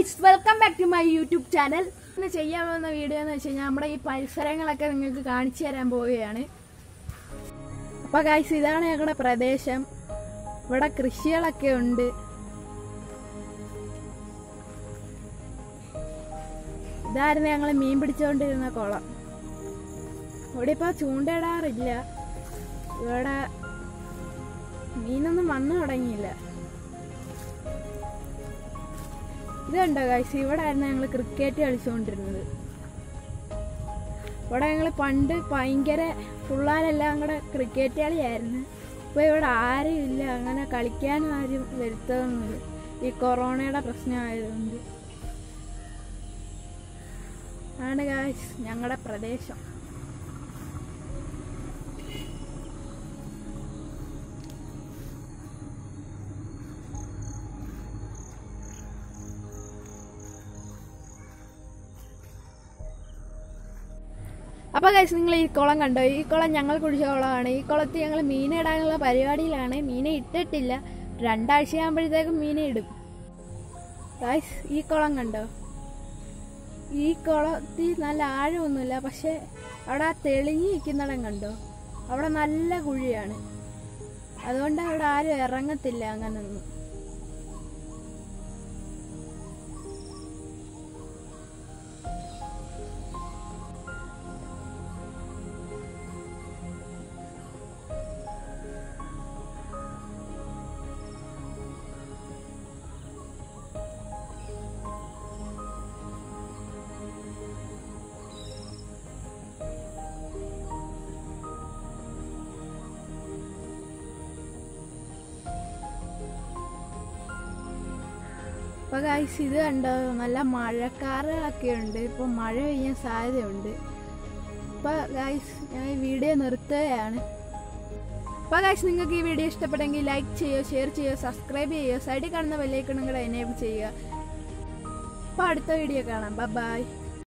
guys welcome back to my YouTube channel ഇന്ന് ചെയ്യാൻ പോകുന്ന വീഡിയോ എന്ന് വെച്ച് കഴിഞ്ഞാൽ നമ്മുടെ ഈ പരിസരങ്ങളൊക്കെ നിങ്ങൾക്ക് കാണിച്ചു തരാൻ പോവുകയാണ് അപ്പൊ ഗൈസ് ഇതാണ് ഞങ്ങളുടെ പ്രദേശം ഇവിടെ കൃഷികളൊക്കെ ഉണ്ട് ഇതായിരുന്നു ഞങ്ങൾ മീൻ പിടിച്ചുകൊണ്ടിരുന്ന കുളം ഇവിടെ ഇപ്പൊ ചൂണ്ടയിടാറില്ല ഇവിടെ മീനൊന്നും വന്നു തുടങ്ങിയില്ല ഇത് കണ്ടോ ഗൈസ് ഇവിടെ ആയിരുന്നു ഞങ്ങൾ ക്രിക്കറ്റ് കളിച്ചുകൊണ്ടിരുന്നത് ഇവിടെ ഞങ്ങൾ പണ്ട് ഭയങ്കര പിള്ളേരെല്ലാം കൂടെ ക്രിക്കറ്റ് കളിയായിരുന്നു ഇപ്പോൾ ഇവിടെ ആരും ഇല്ല അങ്ങനെ കളിക്കാനും ആരും വരുത്തതൊന്നുമില്ല ഈ കൊറോണയുടെ പ്രശ്നമായതുകൊണ്ട് ആണ് ഗായ്സ് ഞങ്ങളുടെ പ്രദേശം അപ്പൊ ഗൈസ് നിങ്ങൾ ഈ കുളം കണ്ടോ ഈ കുളം ഞങ്ങൾ കുടിച്ച കുളമാണ് ഈ കുളത്തിൽ ഞങ്ങൾ മീനിടാനുള്ള പരിപാടിയിലാണ് മീനെ ഇട്ടിട്ടില്ല രണ്ടാഴ്ച ആകുമ്പോഴത്തേക്കും മീനെ ഇടും ഗൈസ് ഈ കുളം കണ്ടോ ഈ കുളത്തിൽ നല്ല ആഴമൊന്നുമില്ല പക്ഷെ അവിടെ ആ തെളിഞ്ഞ് നിൽക്കുന്നിടം കണ്ടോ അവിടെ നല്ല കുഴിയാണ് അതുകൊണ്ട് അവിടെ ആരും ഇറങ്ങത്തില്ല അങ്ങനൊന്നും അപ്പൊ ഗൈസ് ഇത് കണ്ടോ നല്ല മഴക്കാറൊക്കെ ഉണ്ട് ഇപ്പൊ മഴ പെയ്യാൻ സാധ്യതയുണ്ട് അപ്പൊ ഗൈസ് ഞാൻ ഈ വീഡിയോ നിർത്തുകയാണ് അപ്പൊ ഗൈസ് നിങ്ങൾക്ക് ഈ വീഡിയോ ഇഷ്ടപ്പെട്ടെങ്കിൽ ലൈക്ക് ചെയ്യുക ഷെയർ ചെയ്യുക സബ്സ്ക്രൈബ് ചെയ്യുക സൈഡിൽ കാണുന്ന ബെല്ലൈക്കണും കൂടെ എനേബിൾ ചെയ്യുക അപ്പൊ അടുത്ത വീഡിയോ കാണാം ബൈ